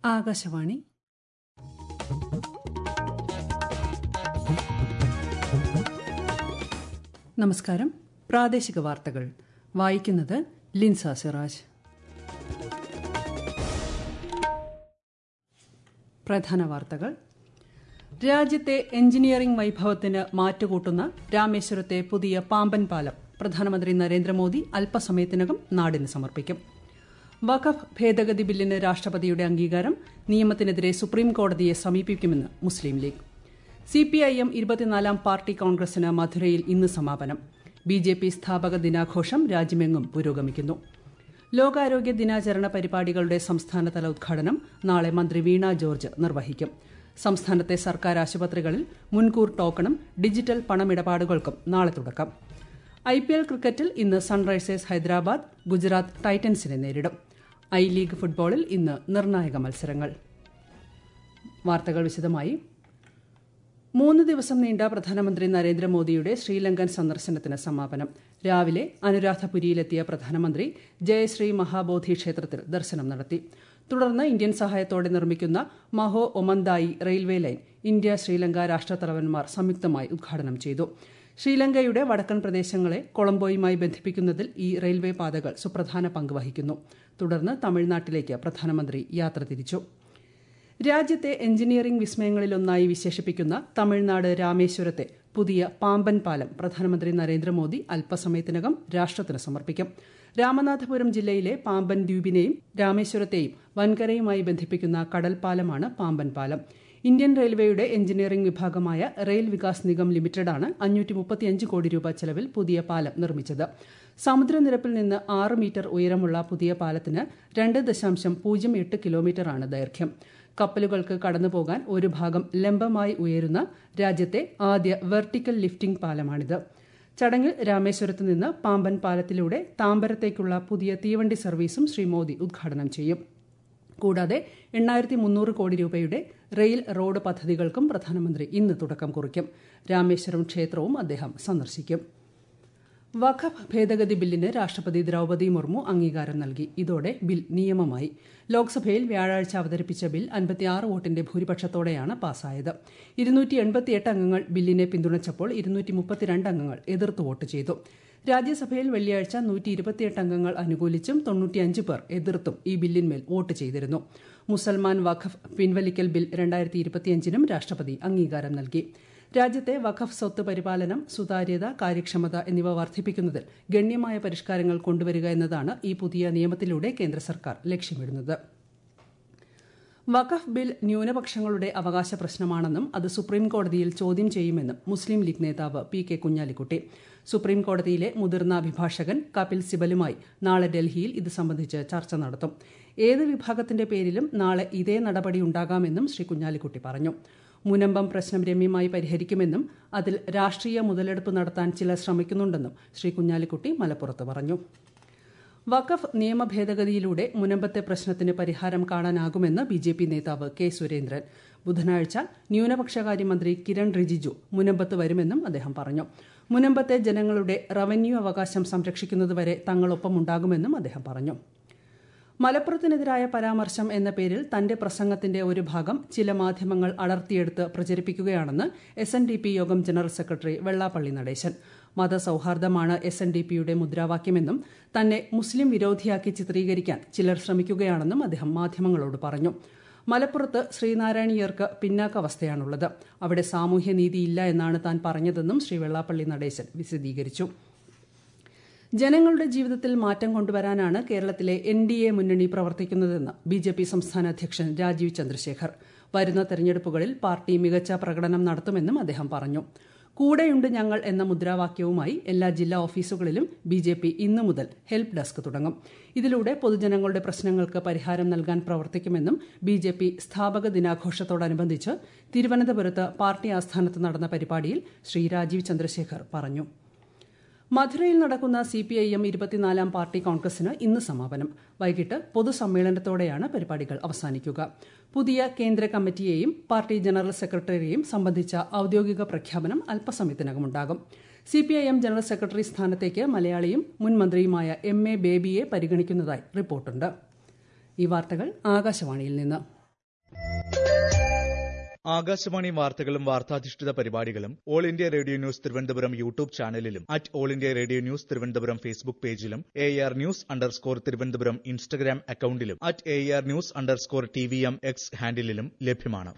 ആകാശവാണി നമസ്കാരം പ്രാദേശിക വാർത്തകൾ വായിക്കുന്നത് ലിൻസ സിറാജ് പ്രധാന വാർത്തകൾ രാജ്യത്തെ എഞ്ചിനീയറിംഗ് വൈഭവത്തിന് മാറ്റുകൂട്ടുന്ന രാമേശ്വരത്തെ പുതിയ പാമ്പൻ പാലം പ്രധാനമന്ത്രി നരേന്ദ്രമോദി അല്പസമയത്തിനകം നാടിന് സമർപ്പിക്കും വഖഫ് ഭേദഗതി ബില്ലിന് രാഷ്ട്രപതിയുടെ അംഗീകാരം നിയമത്തിനെതിരെ സുപ്രീം കോടതിയെ സമീപിക്കുമെന്ന് മുസ്ലിം ലീഗ് സിപിഐഎം ഇരുപത്തിനാലാം പാർട്ടി കോൺഗ്രസിന് മധുരയിൽ ഇന്ന് സമാപനം ബി ജെ പി സ്ഥാപക ദിനാഘോഷം രാജ്യമെങ്ങും പുരോഗമിക്കുന്നു ലോകാരോഗ്യ ദിനാചരണ പരിപാടികളുടെ സംസ്ഥാനതല ഉദ്ഘാടനം നാളെ മന്ത്രി വീണ ജോർജ് നിർവഹിക്കും സംസ്ഥാനത്തെ സർക്കാർ ആശുപത്രികളിൽ മുൻകൂർ ടോക്കണും ഡിജിറ്റൽ പണമിടപാടുകൾക്കും നാളെ തുടക്കം ഐ പി എൽ ക്രിക്കറ്റിൽ ഇന്ന് സൺറൈസേഴ്സ് ഹൈദരാബാദ് ഗുജറാത്ത് ടൈറ്റൻസിനെ നേരിടും ഐ ലീഗ് ഫുട്ബോളിൽ ഇന്ന് നിർണായക മത്സരങ്ങൾ വാർത്തകൾ വിശദമായി മൂന്ന് ദിവസം നീണ്ട പ്രധാനമന്ത്രി നരേന്ദ്രമോദിയുടെ ശ്രീലങ്കൻ സന്ദർശനത്തിന് സമാപനം രാവിലെ അനുരാധപുരിയിലെത്തിയ പ്രധാനമന്ത്രി ജയശ്രീ മഹാബോധി ക്ഷേത്രത്തിൽ ദർശനം നടത്തി തുടർന്ന് ഇന്ത്യൻ സഹായത്തോടെ നിർമ്മിക്കുന്ന Maho Omanthai railway line India Sri Lanka രാഷ്ട്രത്തലവന്മാർ സംയുക്തമായി ഉദ്ഘാടനം ചെയ്തു ശ്രീലങ്കയുടെ വടക്കൻ പ്രദേശങ്ങളെ കൊളംബോയുമായി ബന്ധിപ്പിക്കുന്നതിൽ ഈ റെയിൽവേ പാതകൾ സുപ്രധാന പങ്ക് വഹിക്കുന്നു തുടർന്ന് തമിഴ്നാട്ടിലേക്ക് പ്രധാനമന്ത്രി യാത്ര തിരിച്ചു രാജ്യത്തെ എഞ്ചിനീയറിംഗ് വിസ്മയങ്ങളിലൊന്നായി വിശേഷിപ്പിക്കുന്ന തമിഴ്നാട് രാമേശ്വരത്തെ പുതിയ പാമ്പൻ പാലം പ്രധാനമന്ത്രി നരേന്ദ്രമോദി അല്പസമയത്തിനകം രാഷ്ട്രത്തിന് സമർപ്പിക്കും രാമനാഥപുരം ജില്ലയിലെ പാമ്പൻ ദ്വീപിനെയും രാമേശ്വരത്തെയും വൻകരയുമായി ബന്ധിപ്പിക്കുന്ന കടൽപ്പാലമാണ് പാമ്പൻ പാലം ഇന്ത്യൻ റെയിൽവേയുടെ എഞ്ചിനീയറിംഗ് വിഭാഗമായ റെയിൽ വികാസ് നിഗം ലിമിറ്റഡാണ് അഞ്ഞൂറ്റി മുപ്പത്തിയഞ്ച് കോടി രൂപ ചെലവിൽ പുതിയ പാലം നിർമ്മിച്ചത് സമുദ്രനിരപ്പിൽ നിന്ന് ആറ് മീറ്റർ ഉയരമുള്ള പുതിയ പാലത്തിന് രണ്ട് ദശാംശം പൂജ്യം എട്ട് കിലോമീറ്ററാണ് ദൈർഘ്യം കപ്പലുകൾക്ക് കടന്നുപോകാൻ ഒരു ഭാഗം ലംബമായി ഉയരുന്ന രാജ്യത്തെ ആദ്യ വെർട്ടിക്കൽ ലിഫ്റ്റിംഗ് പാലമാണിത് ചടങ്ങിൽ രാമേശ്വരത്ത് നിന്ന് പാമ്പൻ പാലത്തിലൂടെ താമ്പരത്തേക്കുള്ള പുതിയ തീവണ്ടി സർവീസും ശ്രീ മോദി ഉദ്ഘാടനം ചെയ്യും കൂടാതെ എണ്ണായിരത്തി മുന്നൂറ് കോടി രൂപയുടെ റെയിൽ റോഡ് പദ്ധതികൾക്കും പ്രധാനമന്ത്രി ഇന്ന് തുടക്കം കുറിക്കും രാമേശ്വരം ക്ഷേത്രവും അദ്ദേഹം സന്ദർശിക്കും വഖഫ് ഭേദഗതി ബില്ലിന് രാഷ്ട്രപതി ദ്രൌപദി മുർമു അംഗീകാരം നൽകി ഇതോടെ ബിൽ നിയമമായി ലോക്സഭയിൽ വ്യാഴാഴ്ച അവതരിപ്പിച്ച ബിൽ അൻപത്തിയാറ് വോട്ടിന്റെ ഭൂരിപക്ഷത്തോടെയാണ് പാസായത് ഇരുന്നൂറ്റി എൺപത്തിയെട്ട് അംഗങ്ങൾ ബില്ലിനെ പിന്തുണച്ചപ്പോൾ ഇരുന്നൂറ്റി മുപ്പത്തിരണ്ട് അംഗങ്ങൾ എതിർത്ത് വോട്ട് ചെയ്തു രാജ്യസഭയിൽ വെള്ളിയാഴ്ച നൂറ്റി ഇരുപത്തിയെട്ട് അംഗങ്ങൾ അനുകൂലിച്ചും തൊണ്ണൂറ്റിയഞ്ച് പേർ എതിർത്തും ഈ ബില്ലിന്മേൽ വോട്ട് ചെയ്തിരുന്നു മുസൽമാൻ വഖഫ് പിൻവലിക്കൽ ബിൽ രണ്ടായിരത്തി ഇരുപത്തിയഞ്ചിനും രാഷ്ട്രപതി അംഗീകാരം നൽകി രാജ്യത്തെ വഖഫ് സ്വത്ത് പരിപാലനം സുതാര്യത കാര്യക്ഷമത എന്നിവ വർദ്ധിപ്പിക്കുന്നതിൽ ഗണ്യമായ പരിഷ്കാരങ്ങൾ കൊണ്ടുവരിക എന്നതാണ് ഈ പുതിയ നിയമത്തിലൂടെ കേന്ദ്ര സർക്കാർ ലക്ഷ്യമിടുന്നത് വഖഫ് ബിൽ ന്യൂനപക്ഷങ്ങളുടെ അവകാശ പ്രശ്നമാണെന്നും അത് സുപ്രീം കോടതിയിൽ ചോദ്യം ചെയ്യുമെന്നും മുസ്ലിം ലീഗ് നേതാവ് പി കെ കുഞ്ഞാലിക്കുട്ടി സുപ്രീം കോടതിയിലെ മുതിർന്ന അഭിഭാഷകൻ കപിൽ സിബലുമായി നാളെ ഡൽഹിയിൽ ഇത് സംബന്ധിച്ച് ചർച്ച നടത്തും ഏത് വിഭാഗത്തിന്റെ പേരിലും നാളെ ഇതേ നടപടി ഉണ്ടാകാമെന്നും ശ്രീ കുഞ്ഞാലിക്കുട്ടി പറഞ്ഞു മുനമ്പം പ്രശ്നം രമ്യമായി പരിഹരിക്കുമെന്നും അതിൽ രാഷ്ട്രീയ മുതലെടുപ്പ് നടത്താൻ ചിലർ ശ്രമിക്കുന്നുണ്ടെന്നും ശ്രീ കുഞ്ഞാലിക്കുട്ടി മലപ്പുറത്ത് പറഞ്ഞു വഖഫ് നിയമ ഭേദഗതിയിലൂടെ മുനമ്പത്തെ പ്രശ്നത്തിന് പരിഹാരം കാണാനാകുമെന്ന് ബി ജെ പി നേതാവ് കെ സുരേന്ദ്രൻ ബുധനാഴ്ച ന്യൂനപക്ഷകാര്യമന്ത്രി കിരൺ റിജിജു മുനമ്പത്ത് വരുമെന്നും അദ്ദേഹം പറഞ്ഞു മുനമ്പത്തെ ജനങ്ങളുടെ റവന്യൂ അവകാശം സംരക്ഷിക്കുന്നതുവരെ തങ്ങളൊപ്പമുണ്ടാകുമെന്നും അദ്ദേഹം പറഞ്ഞു മലപ്പുറത്തിനെതിരായ പരാമർശം എന്ന പേരിൽ തന്റെ പ്രസംഗത്തിന്റെ ഒരു ഭാഗം ചില മാധ്യമങ്ങൾ അടർത്തിയെടുത്ത് പ്രചരിപ്പിക്കുകയാണെന്ന് എസ് എൻ ഡി പി യോഗം ജനറൽ സെക്രട്ടറി വെള്ളാപ്പള്ളി നടേശൻ മതസൌഹാർദ്ദമാണ് എസ് എൻ ഡി പിയുടെ മുദ്രാവാക്യമെന്നും തന്നെ മുസ്ലിം വിരോധിയാക്കി ചിത്രീകരിക്കാൻ ചിലർ ശ്രമിക്കുകയാണെന്നും അദ്ദേഹം മാധ്യമങ്ങളോട് പറഞ്ഞു മലപ്പുറത്ത് ശ്രീനാരായണീയർക്ക് പിന്നാക്കാവസ്ഥയാണുള്ളത് അവിടെ സാമൂഹ്യനീതിയില്ല എന്നാണ് താൻ പറഞ്ഞതെന്നും ശ്രീ വെള്ളാപ്പള്ളി നടേശൻ വിശദീകരിച്ചു ജനങ്ങളുടെ ജീവിതത്തിൽ മാറ്റം കൊണ്ടുവരാനാണ് കേരളത്തിലെ എൻ ഡി എ മുന്നണി പ്രവർത്തിക്കുന്നതെന്ന് ബി ജെ പി സംസ്ഥാന അധ്യക്ഷൻ രാജീവ് ചന്ദ്രശേഖർ വരുന്ന തെരഞ്ഞെടുപ്പുകളിൽ പാർട്ടി മികച്ച പ്രകടനം നടത്തുമെന്നും അദ്ദേഹം പറഞ്ഞു കൂടെയുണ്ട് ഞങ്ങൾ എന്ന മുദ്രാവാക്യവുമായി എല്ലാ ജില്ലാ ഓഫീസുകളിലും ബി ജെ പി ഇന്നു മുതൽ ഹെൽപ്പ് ഡെസ്ക് തുടങ്ങും ഇതിലൂടെ പൊതുജനങ്ങളുടെ പ്രശ്നങ്ങൾക്ക് പരിഹാരം നൽകാൻ പ്രവർത്തിക്കുമെന്നും ബി ജെ പി സ്ഥാപക ദിനാഘോഷത്തോടനുബന്ധിച്ച് തിരുവനന്തപുരത്ത് പാർട്ടി ആസ്ഥാനത്ത് നടന്ന പരിപാടിയിൽ ശ്രീ രാജീവ് ചന്ദ്രശേഖർ പറഞ്ഞു മധുരയിൽ നടക്കുന്ന സി പി ഐ എം ഇരുപത്തിനാലാം പാർട്ടി കോൺഗ്രസിന് ഇന്ന് സമാപനം വൈകിട്ട് പൊതുസമ്മേളനത്തോടെയാണ് പരിപാടികൾ അവസാനിക്കുക പുതിയ കേന്ദ്ര കമ്മിറ്റിയെയും പാർട്ടി ജനറൽ സെക്രട്ടറിയെയും സംബന്ധിച്ച ഔദ്യോഗിക പ്രഖ്യാപനം അല്പസമയത്തിനകമുണ്ടാകും C P I M general secretary സ്ഥാനത്തേക്ക് മലയാളിയും മുൻ മന്ത്രിയുമായ എം എ ബേബിയെ പരിഗണിക്കുന്നതായി റിപ്പോർട്ടുണ്ട് ഈ വാർത്തകൾ ആകാശവാണിയിൽ നിന്ന് ആകാശവാണി വാർത്തകളും വാർത്താധിഷ്ഠിത പരിപാടികളും All India Radio news Thiruvananthapuram YouTube ചാനലിലും at All India Radio news Thiruvananthapuram Facebook പേജിലും A R news underscore Thiruvananthapuram Instagram അക്കൌണ്ടിലും at A R news underscore T V M X ഹാൻഡിലും ലഭ്യമാണ്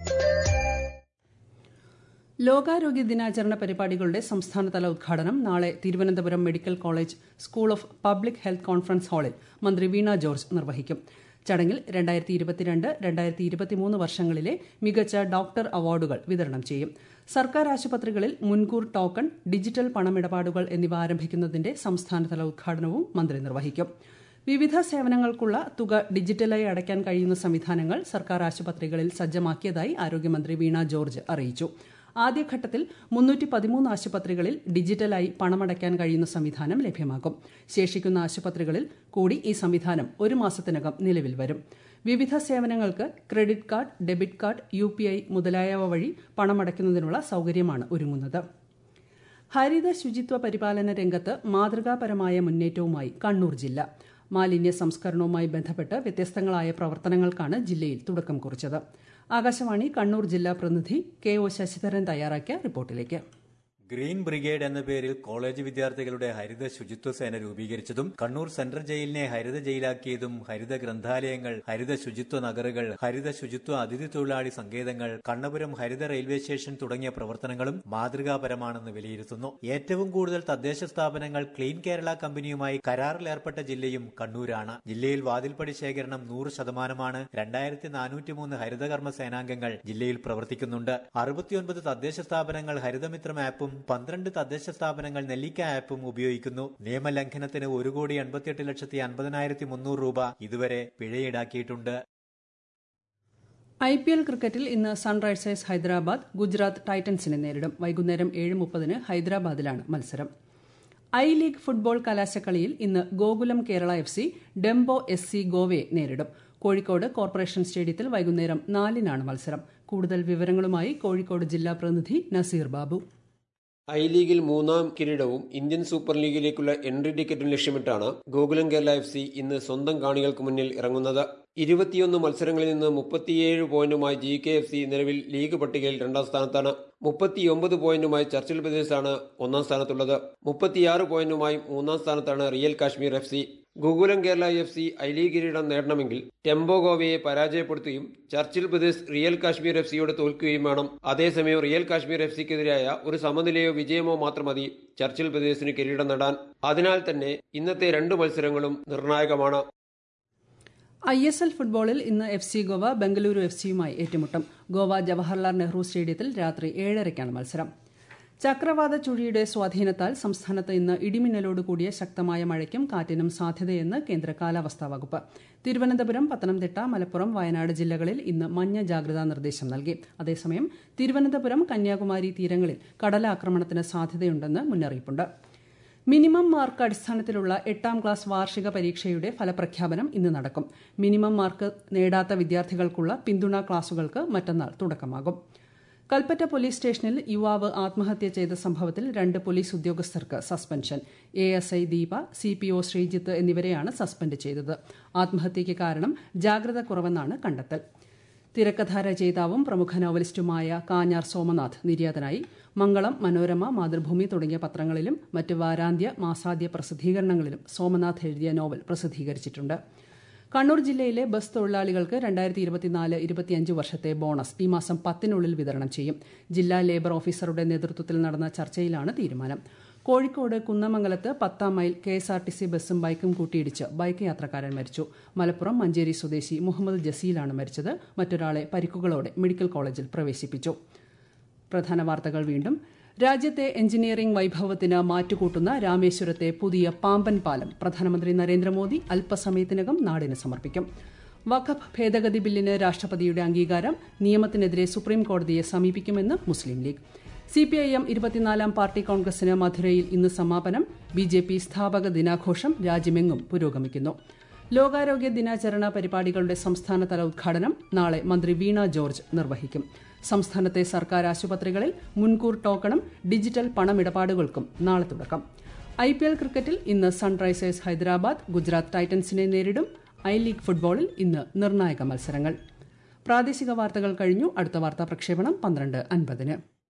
ലോകാരോഗ്യ ദിനാചരണ പരിപാടികളുടെ സംസ്ഥാനതല ഉദ്ഘാടനം നാളെ Thiruvananthapuram medical college school of public health conference ഹാളിൽ മന്ത്രി വീണ ജോർജ് നിർവഹിക്കും ചടങ്ങിൽ രണ്ടായിരത്തി ഇരുപത്തിരണ്ട് രണ്ടായിരത്തി ഇരുപത്തിമൂന്ന് വർഷങ്ങളിലെ മികച്ച ഡോക്ടർ അവാർഡുകൾ വിതരണം ചെയ്യും സർക്കാർ ആശുപത്രികളിൽ മുൻകൂർ ടോക്കൺ ഡിജിറ്റൽ പണമിടപാടുകൾ എന്നിവ ആരംഭിക്കുന്നതിന്റെ സംസ്ഥാനതല ഉദ്ഘാടനവും മന്ത്രി നിർവഹിക്കും വിവിധ സേവനങ്ങൾക്കുള്ള തുക ഡിജിറ്റലായി അടയ്ക്കാൻ കഴിയുന്ന സംവിധാനങ്ങൾ സർക്കാർ ആശുപത്രികളിൽ സജ്ജമാക്കിയതായി ആരോഗ്യമന്ത്രി വീണ ജോർജ് അറിയിച്ചു ആദ്യഘട്ടത്തിൽ മുന്നൂറ്റി പതിമൂന്ന് ആശുപത്രികളിൽ ഡിജിറ്റലായി പണമടയ്ക്കാൻ കഴിയുന്ന സംവിധാനം ലഭ്യമാകും ശേഷിക്കുന്ന ആശുപത്രികളിൽ കൂടി ഈ സംവിധാനം ഒരു മാസത്തിനകം നിലവിൽ വരും വിവിധ സേവനങ്ങൾക്ക് credit card debit card U മുതലായവ വഴി പണമടയ്ക്കുന്നതിനുള്ള സൌകര്യമാണ് ഒരുങ്ങുന്നത് ഹരിത ശുചിത്വ പരിപാലന രംഗത്ത് മാതൃകാപരമായ മുന്നേറ്റവുമായി കണ്ണൂർ ജില്ല മാലിന്യ സംസ്കരണവുമായി ബന്ധപ്പെട്ട് വ്യത്യസ്തങ്ങളായ പ്രവർത്തനങ്ങൾക്കാണ് ജില്ലയിൽ തുടക്കം കുറിച്ചത് ആകാശവാണി കണ്ണൂർ ജില്ലാ പ്രതിനിധി കെ ഒ ശശിധരൻ തയ്യാറാക്കിയ റിപ്പോർട്ടിലേക്ക് ഗ്രീൻ ബ്രിഗേഡ് എന്ന പേരിൽ കോളേജ് വിദ്യാർത്ഥികളുടെ ഹരിത ശുചിത്വ സേന രൂപീകരിച്ചതും കണ്ണൂർ സെൻട്രൽ ജയിലിനെ ഹരിത ജയിലാക്കിയതും ഹരിത ഗ്രന്ഥാലയങ്ങൾ ഹരിത ശുചിത്വ നഗറുകൾ ഹരിത ശുചിത്വ അതിഥി തൊഴിലാളി സങ്കേതങ്ങൾ കണ്ണപുരം ഹരിത റെയിൽവേ സ്റ്റേഷൻ തുടങ്ങിയ പ്രവർത്തനങ്ങളും മാതൃകാപരമാണെന്ന് വിലയിരുത്തുന്നു ഏറ്റവും കൂടുതൽ തദ്ദേശ സ്ഥാപനങ്ങൾ ക്ലീൻ കേരള കമ്പനിയുമായി കരാറിലേർപ്പെട്ട ജില്ലയും കണ്ണൂരാണ് ജില്ലയിൽ വാതിൽപ്പടി ശേഖരണം നൂറ് ശതമാനമാണ് രണ്ടായിരത്തി നാനൂറ്റിമൂന്ന് ഹരിതകർമ്മ സേനാംഗങ്ങൾ ജില്ലയിൽ പ്രവർത്തിക്കുന്നുണ്ട് അറുപത്തിയൊൻപത് തദ്ദേശ സ്ഥാപനങ്ങൾ ഹരിതമിത്രം ആപ്പും പന്ത്രണ്ട് തദ്ദേശ സ്ഥാപനങ്ങൾ നെല്ലിക്ക ആപ്പും ഉപയോഗിക്കുന്നു നിയമലംഘനത്തിന് ഒരു കോടി എൺപത്തിയെട്ട് ലക്ഷത്തി അൻപതിനായിരത്തി മുന്നൂറ് രൂപ ഇതുവരെ പിഴ ഈടാക്കിയിട്ടുണ്ട് ഐ പി എൽ ക്രിക്കറ്റിൽ ഇന്ന് സൺറൈസേഴ്സ് ഹൈദരാബാദ് ഗുജറാത്ത് ടൈറ്റൻസിനെ നേരിടും വൈകുന്നേരം ഏഴ് മുപ്പതിന് ഹൈദരാബാദിലാണ് മത്സരം ഐ ലീഗ് ഫുട്ബോൾ കലാശക്കളിയിൽ ഇന്ന് Gokulam Kerala F C Dempo S C ഗോവയെ നേരിടും കോഴിക്കോട് കോർപ്പറേഷൻ സ്റ്റേഡിയത്തിൽ വൈകുന്നേരം നാലിനാണ് മത്സരം കൂടുതൽ വിവരങ്ങളുമായി കോഴിക്കോട് ജില്ലാ പ്രതിനിധി നസീർ ബാബു ഐ ലീഗിൽ മൂന്നാം കിരീടവും ഇന്ത്യൻ സൂപ്പർ ലീഗിലേക്കുള്ള എൻട്രി ടിക്കറ്റും ലക്ഷ്യമിട്ടാണ് ഗോകുലം കേരള എഫ് സി ഇന്ന് സ്വന്തം കാണികൾക്ക് മുന്നിൽ ഇറങ്ങുന്നത് ഇരുപത്തിയൊന്ന് മത്സരങ്ങളിൽ നിന്ന് മുപ്പത്തിയേഴ് പോയിന്റുമായി ജി കെ എഫ് സി നിലവിൽ ലീഗ് പട്ടികയിൽ രണ്ടാം സ്ഥാനത്താണ് മുപ്പത്തിയൊമ്പത് പോയിന്റുമായി ചർച്ചിൽ ബ്രദേഴ്സാണ് ഒന്നാം സ്ഥാനത്തുള്ളത് മുപ്പത്തിയാറ് പോയിന്റുമായി മൂന്നാം സ്ഥാനത്താണ് Real Kashmir F C Gokulam Kerala F C I league കിരീടം നേടണമെങ്കിൽ ടെമ്പോ ഗോവയെ പരാജയപ്പെടുത്തുകയും Churchill Brothers Real Kashmir F സിയോട് തോൽക്കുകയും വേണം അതേസമയം റിയൽ കാശ്മീർ എഫ് സിക്കെതിരായ ഒരു സമനിലയോ വിജയമോ മാത്രം മതി ചർച്ചിൽ ബ്രദേഴ്സിന് കിരീടം നേടാൻ അതിനാൽ തന്നെ ഇന്നത്തെ രണ്ട് മത്സരങ്ങളും നിർണായകമാണ് ഐ എസ് എൽ ഫുട്ബോളിൽ ഇന്ന് F C Goa Bengaluru F സിയുമായി ഏറ്റുമുട്ടും ഗോവ ജവഹർലാൽ നെഹ്റു സ്റ്റേഡിയത്തിൽ രാത്രി ഏഴരയ്ക്കാണ് മത്സരം ചക്രവാത ചുഴിയുടെ സ്വാധീനത്താൽ സംസ്ഥാനത്ത് ഇന്ന് ഇടിമിന്നലോട് കൂടിയ ശക്തമായ മഴയ്ക്കും കാറ്റിനും സാധ്യതയെന്ന് കേന്ദ്ര കാലാവസ്ഥാ വകുപ്പ് തിരുവനന്തപുരം പത്തനംതിട്ട മലപ്പുറം വയനാട് ജില്ലകളിൽ ഇന്ന് മഞ്ഞ ജാഗ്രതാ നിർദ്ദേശം നൽകി അതേസമയം തിരുവനന്തപുരം കന്യാകുമാരി തീരങ്ങളിൽ കടലാക്രമണത്തിന് സാധ്യതയുണ്ടെന്ന് മുന്നറിയിപ്പുണ്ട് മിനിമം മാർക്ക് അടിസ്ഥാനത്തിലുള്ള എട്ടാം ക്ലാസ് വാർഷിക പരീക്ഷയുടെ ഫലപ്രഖ്യാപനം ഇന്ന് നടക്കും മിനിമം മാർക്ക് നേടാത്ത വിദ്യാർത്ഥികൾക്കുള്ള പിന്തുണാ ക്ലാസുകൾക്ക് മറ്റന്നാൾ തുടക്കമാകും കൽപ്പറ്റ പോലീസ് സ്റ്റേഷനിൽ യുവാവ് ആത്മഹത്യ ചെയ്ത സംഭവത്തിൽ രണ്ട് പോലീസ് ഉദ്യോഗസ്ഥർക്ക് suspension A S I Deepa C P O Sreejith എന്നിവരെയാണ് സസ്പെൻഡ് ചെയ്തത് ആത്മഹത്യയ്ക്ക് കാരണം ജാഗ്രത കുറവെന്നാണ് കണ്ടെത്തൽ തിരക്കഥാ രചയിതാവും പ്രമുഖ നോവലിസ്റ്റുമായ കാഞ്ഞാർ സോമനാഥ് നിര്യാതനായി മംഗളം മനോരമ മാതൃഭൂമി തുടങ്ങിയ പത്രങ്ങളിലും മറ്റ് വാരാന്ത്യ മാസാദ്യ പ്രസിദ്ധീകരണങ്ങളിലും സോമനാഥ് എഴുതിയ നോവൽ പ്രസിദ്ധീകരിച്ചിട്ടുണ്ട് കണ്ണൂർ ജില്ലയിലെ ബസ് തൊഴിലാളികൾക്ക് രണ്ടായിരത്തി ഇരുപത്തിനാല് ഇരുപത്തിയഞ്ച് വർഷത്തെ ബോണസ് ഈ മാസം പത്തിനുള്ളിൽ വിതരണം ചെയ്യും ജില്ലാ ലേബർ ഓഫീസറുടെ നേതൃത്വത്തിൽ നടന്ന ചർച്ചയിലാണ് തീരുമാനം കോഴിക്കോട് കുന്നമംഗലത്ത് പത്താം mile K S R T C ബസ്സും ബൈക്കും കൂട്ടിയിടിച്ച് ബൈക്ക് യാത്രക്കാരൻ മരിച്ചു മലപ്പുറം മഞ്ചേരി സ്വദേശി മുഹമ്മദ് ജസീലാണ് മരിച്ചത് മറ്റൊരാളെ പരിക്കുകളോടെ മെഡിക്കൽ കോളേജിൽ പ്രവേശിപ്പിച്ചു പ്രധാന വാർത്തകൾ വീണ്ടും രാജ്യത്തെ എഞ്ചിനീയറിംഗ് വൈഭവത്തിന് മാറ്റുകൂട്ടുന്ന രാമേശ്വരത്തെ പുതിയ പാമ്പൻ പാലം പ്രധാനമന്ത്രി നരേന്ദ്രമോദി അല്പസമയത്തിനകം നാടിന് സമർപ്പിക്കും വഖഫ് ഭേദഗതി ബില്ലിന് രാഷ്ട്രപതിയുടെ അംഗീകാരം നിയമത്തിനെതിരെ സുപ്രീം കോടതിയെ സമീപിക്കുമെന്ന് മുസ്ലിം ലീഗ് സിപിഐഎം ഇരുപത്തിനാലാം പാർട്ടി കോൺഗ്രസിന് മധുരയിൽ ഇന്ന് സമാപനം ബി ജെ പി സ്ഥാപക ദിനാഘോഷം രാജ്യമെങ്ങും പുരോഗമിക്കുന്നു ലോകാരോഗ്യ ദിനാചരണ പരിപാടികളുടെ സംസ്ഥാനതല ഉദ്ഘാടനം നാളെ മന്ത്രി വീണ ജോർജ് നിർവഹിക്കും സംസ്ഥാനത്തെ സർക്കാർ ആശുപത്രികളിൽ മുൻകൂർ ടോക്കണും ഡിജിറ്റൽ പണമിടപാടുകൾക്കും നാളെ തുടക്കം ഐ പി എൽ ക്രിക്കറ്റിൽ ഇന്ന് സൺറൈസേഴ്സ് ഹൈദരാബാദ് ഗുജറാത്ത് ടൈറ്റൻസിനെ നേരിടും ഐ ലീഗ് ഫുട്ബോളിൽ ഇന്ന് നിർണായക മത്സരങ്ങൾ പ്രാദേശിക വാർത്തകൾ കഴിഞ്ഞു അടുത്ത വാർത്താ പ്രക്ഷേപണം പന്ത്രണ്ട് അൻപതിന്